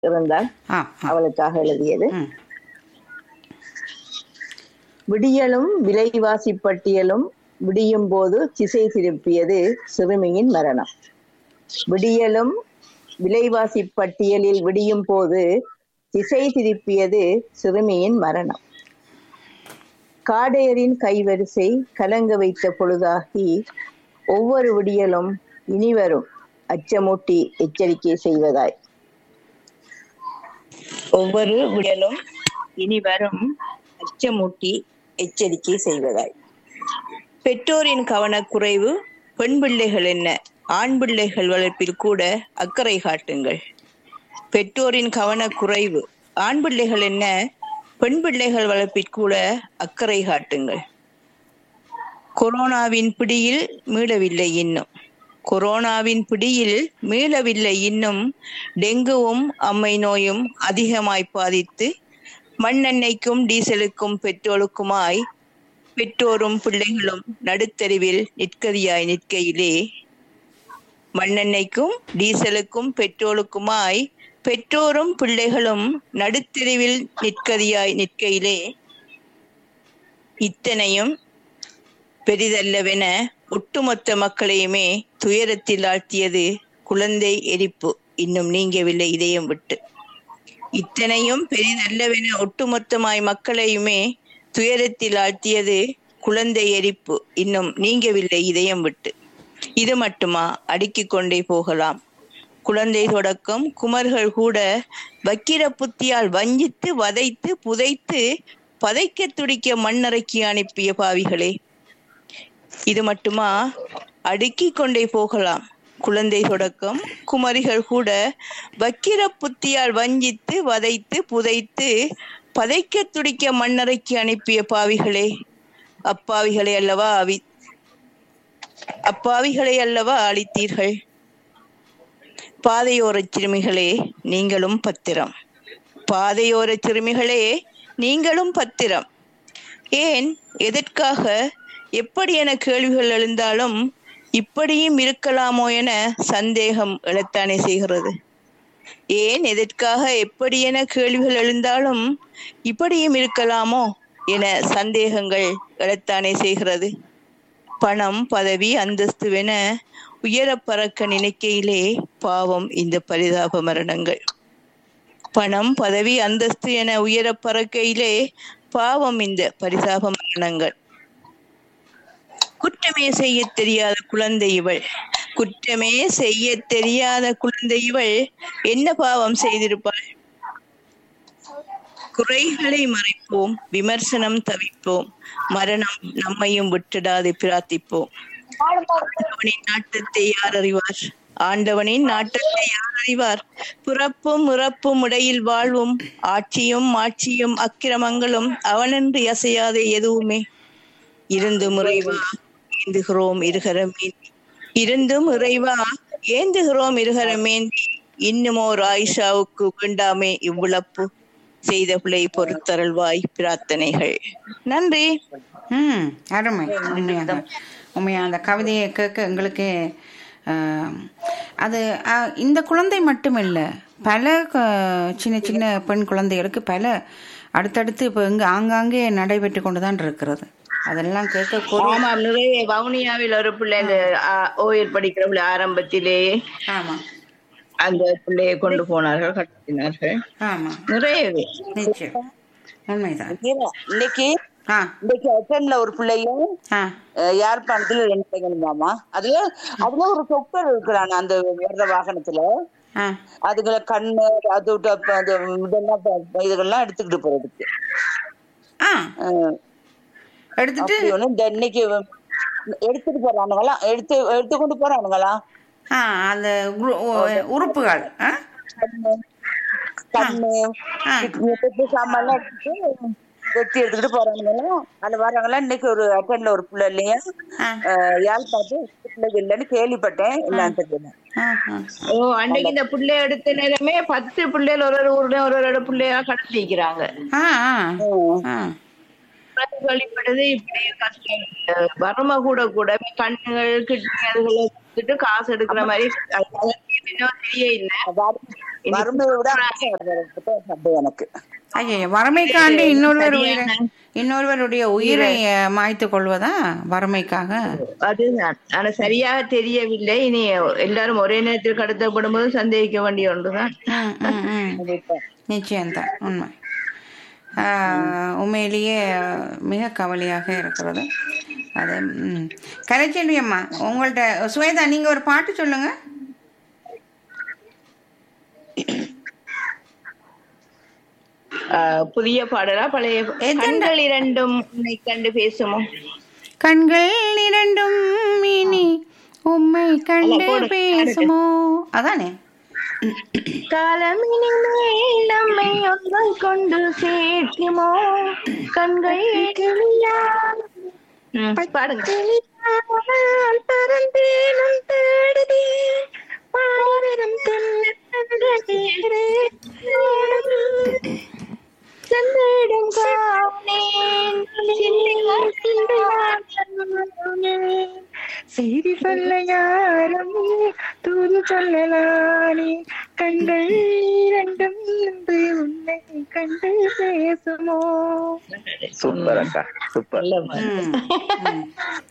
இருந்தால் ஆ ஆ அவளுக்காக எழுதியது ம் விடியலும் விலைவாசி பட்டியலும் விடியும் போது திசை திருப்பியது சிறுமியின் மரணம் விடியலும் விலைவாசி பட்டியலில் விடியும் போது திசை திருப்பியது சிறுமியின் மரணம் காடையரின் கைவரிசை கலங்க வைத்த பொழுதாகி ஒவ்வொரு விடியலும் இனிவரும் அச்சமூட்டி எச்சரிக்கை செய்வதாய் ஒவ்வொரு விடியலும் இனி வரும் அச்சமூட்டி எச்சரிக்கை செய்வதாய் பெற்றோரின் கவனக்குறைவு பெண் பிள்ளைகள் என்ன ஆண் பிள்ளைகள் வளர்ப்பில் கூட அக்கறை காட்டுங்கள் பெற்றோரின் கவனக்குறைவு ஆண் பிள்ளைகள் என்ன பெண் பிள்ளைகள் வளர்ப்பில் கூட அக்கறை காட்டுங்கள் கொரோனாவின் பிடியில் மீளவில்லை இன்னும் கொரோனாவின் பிடியில் மீளவில்லை இன்னும் டெங்குவும் அம்மை நோயும் அதிகமாய் பாதித்து மண்ணெண்ணெய்க்கும் டீசலுக்கும் பெட்ரோலுக்குமாய் பெற்றோரும் பிள்ளைகளும் நடுத்தெருவில் நிற்கதியாய் நிற்கையிலே மண்ணெண்ணெய்க்கும் டீசலுக்கும் பெட்ரோலுக்குமாய் பெற்றோரும் பிள்ளைகளும் நடுத்தெருவில் நிற்கதியாய் நிற்கையிலே இத்தனையும் பெரிதல்லவென ஒட்டுமொத்த மக்களையுமே துயரத்தில் ஆழ்த்தியது குழந்தை எரிப்பு இன்னும் நீங்கவில்லை இதயம் விட்டு இத்தனையும் பெரிதல்லவென ஒட்டுமொத்தமாய் மக்களையுமே துயரத்தில் ஆழ்த்தியது குழந்தை எரிப்பு இன்னும் நீங்கவில்லை இதயம் விட்டு இது மட்டுமா அடுக்கிக் கொண்டே போகலாம் குழந்தை தொடக்கம் குமர்கள் கூட வக்கிர புத்தியால் வஞ்சித்து வதைத்து புதைத்து பதைக்க துடிக்க மண்ணறைக்கி அனுப்பிய பாவிகளே இது மட்டுமா அடுக்கிக் கொண்டே போகலாம் குழந்தை தொடக்கம் குமரிகள் கூட வக்கிர புத்தியால் வஞ்சித்து வதைத்து புதைத்து பதைக்க துடிக்க மண்ணறைக்கு அனுப்பிய பாவிகளே அப்பாவிகளை அல்லவா அவி அப்பாவிகளை அல்லவா அழித்தீர்கள் பாதையோரச் சிறுமிகளே நீங்களும் பத்திரம் பாதையோரச் சிறுமிகளே நீங்களும் பத்திரம் ஏன் எதற்காக எப்படி என கேள்விகள் எழுந்தாலும் இப்படியும் இருக்கலாமோ என சந்தேகம் எழத்தானே செய்கிறது ஏன் எதற்காக எப்படி என கேள்விகள் எழுந்தாலும் இப்படியும் இருக்கலாமோ என சந்தேகங்கள் எழத்தானே செய்கிறது பணம் பதவி அந்தஸ்துவென உயர பறக்க நினைக்கையிலே பாவம் இந்த பரிதாப மரணங்கள் பணம் பதவி அந்தஸ்து என உயர பறக்கையிலே பாவம் இந்த பரிதாப மரணங்கள் குற்றமே செய்ய தெரியாத குழந்தை இவள் குற்றமே செய்ய தெரியாத குழந்தை இவள் என்ன பாவம் செய்திருப்பாள் குறைகளை மறைப்போம் விமர்சனம் தவிப்போம் மரணம் நம்மையும் விட்டுடாது பிரார்த்திப்போம் ஆண்டவனின் நாட்டத்தை யார் அறிவார் ஆண்டவனின் நாட்டத்தை யார் அறிவார் பிறப்பும் இறப்பும் இடையில் வாழ்வும் ஆட்சியும் ஆட்சியும் அக்கிரமங்களும் அவனன்று அசையாத எதுவுமே இருந்தும் இறைவா ஏந்துகிறோம் இருகரமேந்தி இருந்தும் இறைவா ஏந்துகிறோம் இருகரமேந்தி இன்னுமோர் ஆயிஷாவுக்கு வேண்டாமே இவ்விழப்பு செய்த பிள்ளை பொறுத்தருள்வாய் பிரார்த்தனைகள் நன்றி ம் அருமை உண்மையாக உண்மையாக அந்த கவிதையை கேட்க எங்களுக்கு ஆஹ், அது ஆஹ், இந்த குழந்தை மட்டும் இல்லை பல க- சின்ன சின்ன பெண் குழந்தைகளுக்கு பல அடுத்தடுத்து இப்போ இங்கே ஆங்காங்கே நடைபெற்று கொண்டு தான் இருக்கிறது அதெல்லாம் கேட்கக்கூடிய ஆமாம் நிறைய வவுனியாவில் ஒரு பிள்ளை இந்த ஓயில் படிக்கிற பிள்ளை ஆரம்பத்திலேயே ஆமாம் அந்த பிள்ளையை கொண்டு போனார்கள் கடத்தினார்கள் ஆமாம் நிறையவே நிச்சயம் உண்மைதான் இன்னைக்கு ஆ இன்னைக்கு அட்டன்ல ஒரு பிள்ளையும் ஆ அஹ், யாழ்ப்பாணத்துல ரெண்டு பையனுமாமா அதுல அதுல ஒரு சொக்கர் இருக்கிறான் அந்த வர்ற வாகனத்துல ஆ அதுகளை கண்ணு அது விட்டு அப்ப அது இதெல்லாம் ப- இதுகள்லாம் எடுத்துக்கிட்டு போறதுக்கு ஆ அஹ், எடுத்துட்டு அப்படி ஒண்ணு இந்த இன்னைக்கு எடுத்துட்டு போறானுங்களாம் எடுத்து எடுத்து கொண்டு போறானுங்களாம் ஆ அந்த உரு- உ- உறுப்புகள் ஆ கண்ணு கண்ணு ஆ. பெட்டு சாமான்லாம் எடுத்துட்டு வெட்டி எடுத்துக்கிட்டு போறானுங்களாம் அதுல வர்றவங்களாம் இன்னைக்கு ஒரு அட்டன்ல ஒரு பிள்ளை இல்லையா ஆ அஹ், யாழ்ப்பாணத்து பிள்ளைங்க இல்லைன்னு கேள்விப்பட்டேன் என்னன்னு தெரியல ஆ ஆ ஓ அன்னைக்கு இந்த பிள்ளை எடுத்த நேரமே பத்து பிள்ளைகள் ஒரு ஒரு ஊர்ல ஒரு ஒரு பிள்ளையா கடத்தி வைக்கிறாங்க ஆ ஆ ஆ அது வழிபடுது இப்படி கஷ்டம் வறுமை கூட கூட கண்ணுகள் கிட்னி அதுகளை கொடுத்துட்டு காசு எடுக்கிற மாதிரி அது இன்னும் தெரிய இல்ல வறுமையை விட ஆசை வருது எனக்கு ஐயோ வறுமைக்காண்டி இன்னொருவர் உயிரை இன்னொருவருடைய உயிரை அஹ், மாய்த்துக் கொள்வதா வறுமைக்காக அதுதான் ஆனா சரியாக தெரியவில்லை இனி எல்லாரும் ஒரே நேரத்தில் கடத்தப்படும் போது சந்தேகிக்க வேண்டிய ஒன்றுதான் ம், ம், ம். நிச்சயம்தான் உண்மை ஆஹ், உண்மையிலேயே அஹ், மிக கவலையாக இருக்கிறது அது ம். கலைச்செல்வி அம்மா உங்கள்ட்ட சுவேதா நீங்க ஒரு பாட்டு சொல்லுங்க ஆஹ் புதிய பாடலா பழைய எதென்ன? கண்கள் இரண்டும் உன்னை கண்டு பேசுமோ கண்கள் இரண்டும் இனி உம்மை கண்டு போடு. பேசுமோ அதானே காலமினிமேல் நம்மை ஒன்றாய் கொண்டு சேர்க்குமோ கண்கள் கிளியா ம், பாடுங்க பறந்தேனும் தேடுதே பாரதம் சந்திடம் காணேன் செய்தி சொல்ல யாரும் தூது சொல்லலானே கண்கள் இரண்டும் நின்று உன்னை கண்டு பேசுமோ சூப்பர் அக்கா சூப்பர் ம், ம்.